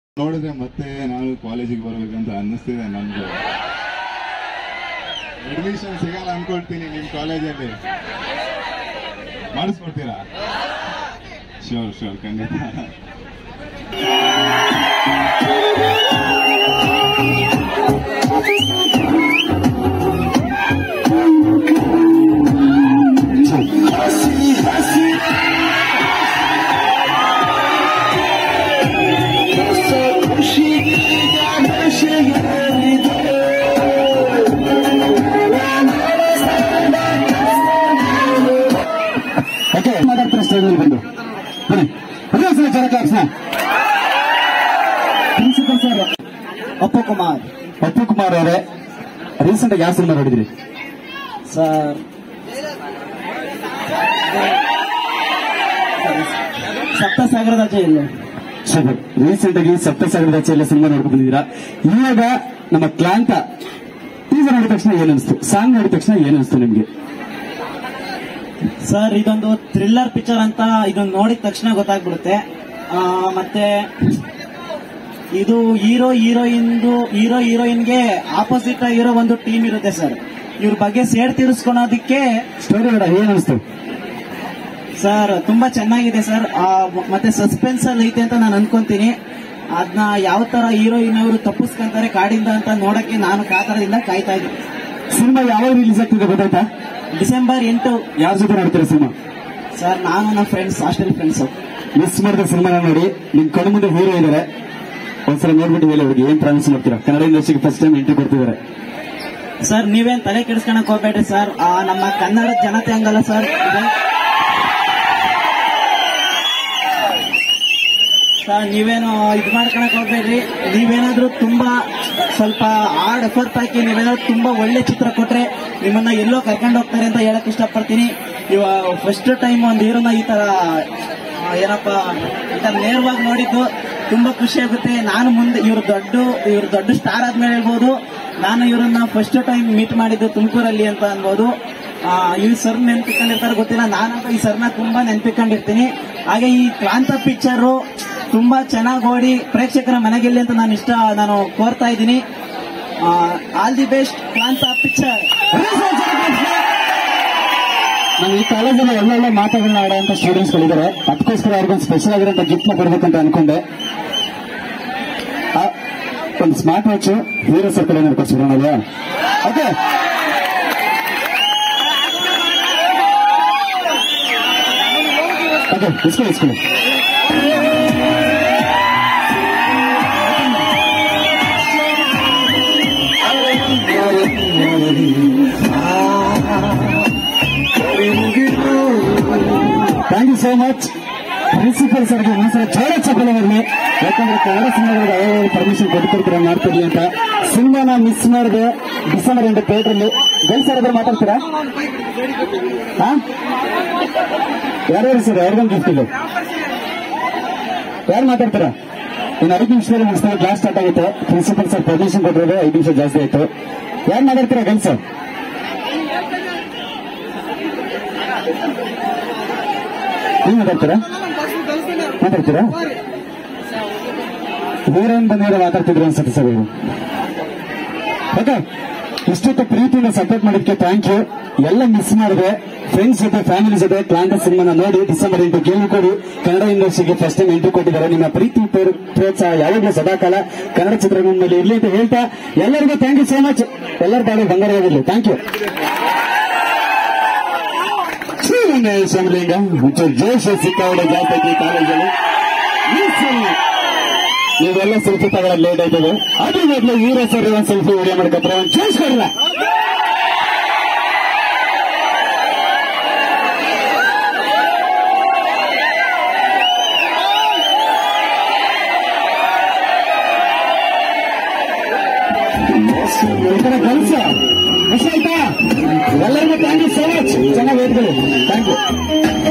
ನೋಡಿದ್ರೆ ಮತ್ತೆ ನಾನು ಕಾಲೇಜಿಗೆ ಬರ್ಬೇಕಂತ ಅನ್ನಿಸ್ತಿದೆ ನನ್ಗೆ ಅಡ್ಮಿಷನ್ ಸಿಗಲ್ಲ ಅನ್ಕೊಳ್ತೀನಿ ನಿಮ್ ಕಾಲೇಜಲ್ಲಿ ಮಾಡಿಸ್ಕೊಡ್ತೀರಾ ಶೋರ್ ಶೋರ್ ಖಂಡಿತ ಓಕೆ ಮಾತಾಡ್ತಾರೆ ಸ್ಟೇಜಲ್ಲಿ ಬಂದು ಬನ್ನಿ ಬನ್ನಿ ಸರ್ ಜರ ಕ್ಲಾಪ್ಸ್ನ ಪ್ರಿನ್ಸಿಪಲ್ ಸರ್ ಅಪ್ಪು ಕುಮಾರ್ ಅಪ್ಪು ಕುಮಾರ್ ಅವರೇ ರೀಸೆಂಟ್ ಆಗಿ ಯಾವ ಸಿನಿಮಾ ನೋಡಿದ್ರಿ ಸರ್ ಸಪ್ತಸಾಗರದ ಜೈಲು ಸೂಪರ್ ರೀಸೆಂಟ್ ಆಗಿ ಸಪ್ತಸಾಗರದ ಎಲ್ಲ ಸಿನಿಮಾ ನೋಡ್ಕೊಂಡು ಬಂದಿದ್ದೀರಾ ಇವಾಗ ನಮ್ಮ ಕ್ಲಾಂತ ಟೀಸರ್ ನೋಡಿದ ತಕ್ಷಣ ಏನ್ ಅನಿಸ್ತು ಸಾಂಗ್ ನೋಡಿದ ತಕ್ಷಣ ಏನ್ ಅನಿಸ್ತು ನಿಮ್ಗೆ ಸರ್ ಇದೊಂದು ಥ್ರಿಲ್ಲರ್ ಪಿಕ್ಚರ್ ಅಂತ ಇದನ್ನ ನೋಡಿದ ತಕ್ಷಣ ಗೊತ್ತಾಗ್ಬಿಡುತ್ತೆ ಆ, ಮತ್ತೆ ಇದು ಹೀರೋ ಹೀರೋಯಿನ್ದು ಹೀರೋ ಹೀರೋಯಿನ್ಗೆ ಆಪೋಸಿಟ್ ಆಗಿರೋ ಒಂದು ಟೀಮ್ ಇರುತ್ತೆ ಸರ್ ಇವ್ರ ಬಗ್ಗೆ ಸೇಡ್ ತೀರಿಸ್ಕೊಳೋದಕ್ಕೆ ಸ್ಟೋರಿ ಬೇಡ ಏನ್ ಅನಿಸ್ತು ಸರ್ ತುಂಬಾ ಚೆನ್ನಾಗಿದೆ ಸರ್ ಆ, ಮತ್ತೆ ಸಸ್ಪೆನ್ಸ್ ಅಲ್ಲಿ ಐತೆ ಅಂತ ನಾನು ಅನ್ಕೊಂತೀನಿ ಅದನ್ನ ಯಾವ ತರ ಹೀರೋಯಿನ್ ಅವರು ತಪ್ಪಿಸ್ಕೊಂತಾರೆ ಕಾಡಿಂದ ಅಂತ ನೋಡಕ್ಕೆ ನಾನು ಕಾತರದಿಂದ ಕಾಯ್ತಾ ಇದ್ದೀನಿ ಸಿನಿಮಾ ಯಾವಾಗ ರಿಲೀಸ್ ಆಗ್ತಿದೆ ಗೊತ್ತಾಯ್ತಾ ಡಿಸೆಂಬರ್ ಎಂಟು ಯಾರ ಜೊತೆ ನೋಡ್ತೀರಾ ಸಿನಿಮಾ ಸರ್ ನಾನು ನನ್ನ ಫ್ರೆಂಡ್ಸ್ ಹಾಸ್ಟೆಲ್ ಫ್ರೆಂಡ್ಸ್ ಮಿಸ್ ಮಾಡಿದ ಸಿನಿಮಾನ ನೋಡಿ ನಿಮ್ ಕಣ್ಣು ಮುಂದೆ ಹೀರೋ ಇದಾರೆ ಒಂದ್ಸಲ ನೋಡ್ಬಿಟ್ಟು ಹೇಳಿ ಅವ್ರಿಗೆ ಏನ್ ಪ್ರಾಮಿಸ್ ಮಾಡ್ತೀರಾ ಕನ್ನಡ ಇಂಡಸ್ಟ್ರಿಗೆ ಫಸ್ಟ್ ಟೈಮ್ ಎಂಟ್ರಿ ಕೊಡ್ತಿದ್ದಾರೆ ಸರ್ ನೀವೇನ್ ತಲೆ ಕೆಡಿಸ್ಕೊಳಕ್ ಹೋಗ್ಬೇಡ್ರಿ ಸರ್ ಆ, ನಮ್ಮ ಕನ್ನಡ ಜನತೆ ಹಂಗಲ್ಲ ಸರ್ ಇದು- ಸರ್ ನೀವೇನು ಇದು ಮಾಡ್ಕೊಳಕ್ ಹೋಗ್ಬೇಡ್ರಿ ನೀವೇನಾದ್ರೂ ತುಂಬಾ ಸ್ವಲ್ಪ ಹಾರ್ಡ್ ಎಫರ್ಟ್ ಹಾಕಿ ನೀವೇನಾದ್ರೂ ತುಂಬಾ ಒಳ್ಳೆ ಚಿತ್ರ ಕೊಟ್ರೆ ನಿಮ್ಮನ್ನ ಎಲ್ಲೋ ಕರ್ಕೊಂಡು ಹೋಗ್ತಾರೆ ಅಂತ ಹೇಳಕ್ ಇಷ್ಟಪಡ್ತೀನಿ ಇವ ಫಸ್ಟ್ ಟೈಮ್ ಒಂದು ಹೀರೋನ ಈ ತರ ಆ, ಏನಪ್ಪಾ ಈ ತರ ನೇರವಾಗಿ ನೋಡಿದ್ದು ತುಂಬಾ ಖುಷಿ ಆಗುತ್ತೆ ನಾನು ಮುಂದೆ ಇವ್ರು ದೊಡ್ಡ ಇವ್ರು ದೊಡ್ಡ ಸ್ಟಾರ್ ಆದ್ಮೇಲೆ ಹೇಳ್ಬೋದು ನಾನು ಇವ್ರನ್ನ ಫಸ್ಟ್ ಟೈಮ್ ಮೀಟ್ ಮಾಡಿದ್ದು ತುಮಕೂರಲ್ಲಿ ಅಂತ ಅನ್ಬೋದು ಆ, ಈ ಸರ್ ನೆನ್ಪಿಕೊಂಡಿರ್ತಾರೆ ಗೊತ್ತಿಲ್ಲ ನಾನು ಈ ಸರ್ನ ತುಂಬಾ ನೆನ್ಪಿಕೊಂಡಿರ್ತೀನಿ ಹಾಗೆ ಈ ಕ್ರಾಂತ ಪಿಕ್ಚರು ತುಂಬಾ ಚೆನ್ನಾಗಿ ಓಡಿ ಪ್ರೇಕ್ಷಕರ ಮನೆಗೆಲ್ಲಿ ಅಂತ ನಾನು ಇಷ್ಟ ನಾನು ಕೋರ್ತಾ ಇದ್ದೀನಿ all the best Kranti picture ನಾನು ಈ ಕಾಲೇಜಲ್ಲಿ ಒಳ್ಳೊಳ್ಳೆ ಮಾತುಗಳನ್ನ ಆಡುವಂತ ಸ್ಟೂಡೆಂಟ್ಸ್ ಗಳಿದ್ದಾರೆ ಅದಕ್ಕೋಸ್ಕರ ಅವ್ರಿಗೊಂದು ಸ್ಪೆಷಲ್ ಆಗಿರೋಂಥ ಗಿಫ್ಟ್ ನ ಕೊಡ್ಬೇಕಂತ ಅನ್ಕೊಂಡೆ ಆ, ಒಂದು ಸ್ಮಾರ್ಟ್ ವಾಚ್ ಹೀರೋ ಸರ್ ಕಡೆ ಕೊಡ್ಸಿರೋಣ ಅಲ್ವಾ ಓಕೆ ಓಕೆ ಇಸ್ಕೊಳ್ಳಿ ಇಸ್ಕೊಳ್ಳಿ thank you so much principal ಸರ್ಗೆ ಒಂದ್ಸಲ ಜೋರ ಚಪ್ಪಲೆ ಬರಲಿ ಯಾಕಂದ್ರೆ ಕನ್ನಡ ಸಿನಿಮಾಗಳಿಗೆ ಯಾವ ಪರ್ಮಿಷನ್ ಕೊಡ್ತಿರ್ತೀರ ಮಾಡ್ತೀರಿ ಅಂತ ಸಿನಿಮಾನ ಮಿಸ್ ಮಾಡಿದೆ ಡಿಸೆಂಬರ್ ಎಂಟು ಥಿಯೇಟರ್ ಗೈಲ್ ಸರ್ ಅದ್ರ ಮಾತಾಡ್ತೀರಾ ಹಾ ಯಾರ್ಯಾರು ಸರ್ ಯಾರಿಗೊಂದು ಗಿಫ್ಟ್ ಇದೆ ಯಾರು ಮಾತಾಡ್ತೀರಾ ಇನ್ನು ಐದು ನಿಮಿಷದಲ್ಲಿ ಮುಗಿಸ್ತಾರೆ ಕ್ಲಾಸ್ ಸ್ಟಾರ್ಟ್ ಆಗುತ್ತೆ ಪ್ರಿನ್ಸಿಪಲ್ ಸರ್ ಪರ್ಮಿಷನ್ ಕೊಟ್ಟಿರೋದು ಐದು ನಿಮಿಷ ಜಾಸ್ತಿ ಆಯ್ತು ಯಾರು ಮಾತಾಡ್ತೀರಾ ಗೈಲ್ ಸರ್ ನೀವು ಮಾತಾಡ್ತೀರಾ ಮಾತಾಡ್ತೀರಾ ಹೀರೋಯಿನ್ ಬಂದಿರೋ ಮಾತಾಡ್ತಿದ್ರು ಅನ್ಸುತ್ತೆ ಸರ್ ಇವರು ಓಕೆ ಇಷ್ಟೊತ್ತು ಪ್ರೀತಿಯಿಂದ ಸಪೋರ್ಟ್ ಮಾಡಿದ್ಕೆ ಥ್ಯಾಂಕ್ ಯು ಎಲ್ಲ ಮಿಸ್ ಮಾಡಿದೆ ಫ್ರೆಂಡ್ಸ್ ಜೊತೆ ಫ್ಯಾಮಿಲಿ ಜೊತೆ ಕ್ಲಾಂಟ ಸಿನಿಮಾನ ನೋಡಿ ಡಿಸೆಂಬರ್ ಎಂಟು ಕೇಳಿ ಕೊಡಿ ಕನ್ನಡ ಇಂಡಸ್ಟ್ರಿಗೆ ಫಸ್ಟ್ ಟೈಮ್ ಎಂಟ್ರಿ ಕೊಟ್ಟಿದ್ದಾರೆ ನಿಮ್ಮ ಪ್ರೀತಿ ಪ್ರೋ- ಪ್ರೋತ್ಸಾಹ ಯಾವಾಗಲೂ ಸದಾಕಾಲ ಕನ್ನಡ ಚಿತ್ರರಂಗದ ಮೇಲೆ ಇರ್ಲಿ ಅಂತ ಹೇಳ್ತಾ ಎಲ್ಲರಿಗೂ ಥ್ಯಾಂಕ್ ಯು ಸೋ ಮಚ್ ಎಲ್ಲರ ಬಾಳೆ ಬಂಗಾರವಾಗಿರ್ಲಿ ಥ್ಯಾಂಕ್ ಯು ಸಮಲಿಂಗ ಒಂಚೂರು ಜೋಶ ಸಿಕ್ಕಾವಡೆ ಜಾಸ್ತಿ ಐತಿ ಕಾಲೇಜಲ್ಲಿ ಈ ಸಲ ನೀವೆಲ್ಲ ಸೆಲ್ಫಿ ತಗೊಳ್ಳೋದು ಲೇಟ್ ಆಯ್ತದೆ ಅದ್ರ ಮೊದಲು ಹೀರೋ ಸರ್ ಒಂದ್ ಸೆಲ್ಫಿ ವಿಡಿಯೋ ಮಾಡ್ಕೊತಾರೆ ಒಂದ್ ಚೇಂಜ್ ಕೊಡ್ರ ಈ ಕಡೆ ಕಳಿಸ ಇಷ್ಟ ಆಯ್ತಾ ಎಲ್ಲರಿಗೂ ಥ್ಯಾಂಕ್ ಯು ಸೋ ಮಚ್ ಚೆನ್ನಾಗಿ ಹೇಳ್ತೀವಿ ಥ್ಯಾಂಕ್ ಯು